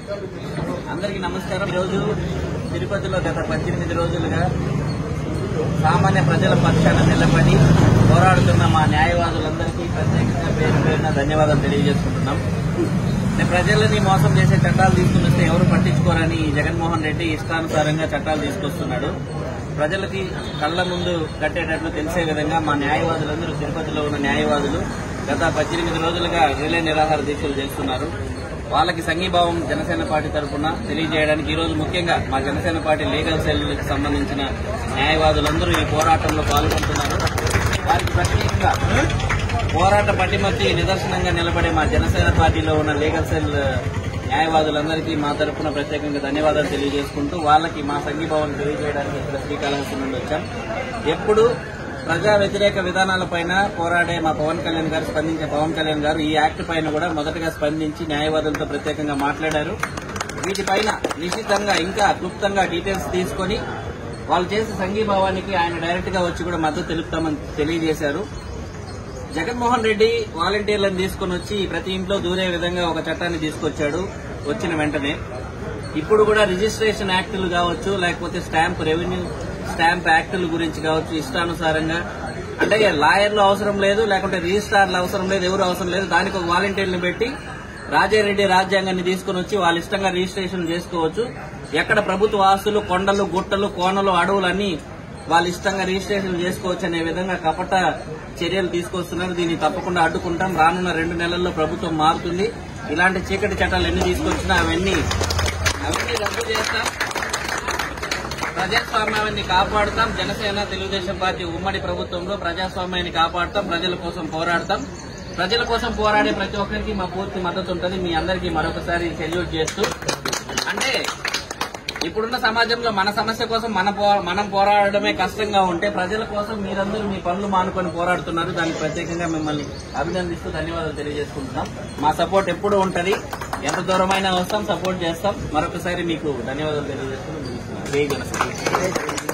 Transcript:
అందరికీ నమస్కారం ఈరోజు తిరుపతిలో గత పద్దెనిమిది రోజులుగా సామాన్య ప్రజల పక్షాన నిలబడి పోరాడుతున్న మా న్యాయవాదులందరికీ ప్రత్యేకంగా పేరు పేరున ధన్యవాదాలు తెలియజేసుకుంటున్నాం అంటే ప్రజలని మోసం చేసే చట్టాలు తీసుకుని వస్తే ఎవరు పట్టించుకోరని జగన్మోహన్ రెడ్డి ఇష్టానుసారంగా చట్టాలు తీసుకొస్తున్నాడు ప్రజలకి కళ్ల ముందు కట్టేటట్లు తెలిసే విధంగా మా న్యాయవాదులందరూ తిరుపతిలో ఉన్న న్యాయవాదులు గత పద్దెనిమిది రోజులుగా రిలే నిరాహార దీక్షలు చేస్తున్నారు వాళ్ళకి సంఘీభావం జనసేన పార్టీ తరఫున తెలియజేయడానికి ఈ రోజు ముఖ్యంగా మా జనసేన పార్టీ లీగల్ సెల్కి సంబంధించిన న్యాయవాదులందరూ ఈ పోరాటంలో పాల్గొంటున్నారు వారికి ప్రత్యేకంగా పోరాట పటిమతి నిదర్శనంగా నిలబడే మా జనసేన పార్టీలో ఉన్న లీగల్ సెల్ న్యాయవాదులందరికీ మా తరఫున ప్రత్యేకంగా ధన్యవాదాలు తెలియజేసుకుంటూ వాళ్ళకి మా సంఘీభావం తెలియజేయడానికి ఇక్కడ శ్రీకాళహస్తి నుండి వచ్చాం ఎప్పుడు ప్రజా వ్యతిరేక విధానాలపైన పోరాడే మా పవన్ కళ్యాణ్ గారు స్పందించే పవన్ కళ్యాణ్ గారు ఈ యాక్ట్ పైన కూడా మొదటగా స్పందించి న్యాయవాదులతో ప్రత్యేకంగా మాట్లాడారు వీటిపైన నిశ్చితంగా ఇంకా క్లుప్తంగా డీటెయిల్స్ తీసుకొని వాళ్ళు చేసే సంఘీభావానికి ఆయన డైరెక్ట్ గా వచ్చి కూడా మద్దతు తెలుపుతామని తెలియజేశారు జగన్మోహన్ రెడ్డి వాలంటీర్లను తీసుకుని వచ్చి ప్రతి ఇంట్లో దూరే విధంగా ఒక చట్టాన్ని తీసుకొచ్చాడు వచ్చిన వెంటనే ఇప్పుడు కూడా రిజిస్ట్రేషన్ యాక్టులు కావచ్చు లేకపోతే స్టాంప్ రెవెన్యూ స్టాంప్ యాక్టుల గురించి కావచ్చు ఇష్టానుసారంగా అంటే లాయర్లు అవసరం లేదు లేకుంటే రిజిస్ట్రార్లు అవసరం లేదు ఎవరు అవసరం లేదు దానికి ఒక వాలంటీర్ని పెట్టి రాజారెడ్డి రాజ్యాంగాన్ని తీసుకుని వచ్చి వాళ్ళ ఇష్టంగా రిజిస్ట్రేషన్ చేసుకోవచ్చు ఎక్కడ ప్రభుత్వ ఆస్తులు కొండలు గుట్టలు కోనలు అడవులన్నీ వాళ్ళ ఇష్టంగా రిజిస్ట్రేషన్ చేసుకోవచ్చు అనే విధంగా కపట చర్యలు తీసుకొస్తున్నారు దీన్ని తప్పకుండా అడ్డుకుంటాం రానున్న రెండు నెలల్లో ప్రభుత్వం మారుతుంది ఇలాంటి చీకటి చట్టాలు ఎన్ని తీసుకొచ్చినా అవన్నీ అవన్నీ రద్దు చేస్తాం ప్రజాస్వామ్యాన్ని కాపాడుతాం జనసేన తెలుగుదేశం పార్టీ ఉమ్మడి ప్రభుత్వంలో ప్రజాస్వామ్యాన్ని కాపాడుతాం ప్రజల కోసం పోరాడతాం ప్రజల కోసం పోరాడే ప్రతి ఒక్కరికి మా పూర్తి మద్దతు ఉంటుంది మీ అందరికీ మరొకసారి సెల్యూట్ చేస్తూ అంటే ఇప్పుడున్న సమాజంలో మన సమస్య కోసం మన పో- మనం పోరాడడమే కష్టంగా ఉంటే ప్రజల కోసం మీరందరూ మీ పనులు మానుకొని పోరాడుతున్నారు దానికి ప్రత్యేకంగా మిమ్మల్ని అభినందిస్తూ ధన్యవాదాలు తెలియజేసుకుంటున్నాం మా సపోర్ట్ ఎప్పుడూ ఉంటది ఎంత దూరమైనా వస్తాం సపోర్ట్ చేస్తాం మరొకసారి మీకు ధన్యవాదాలు తెలియజేస్తూ ముగిస్తున్నాను. జై జనసేన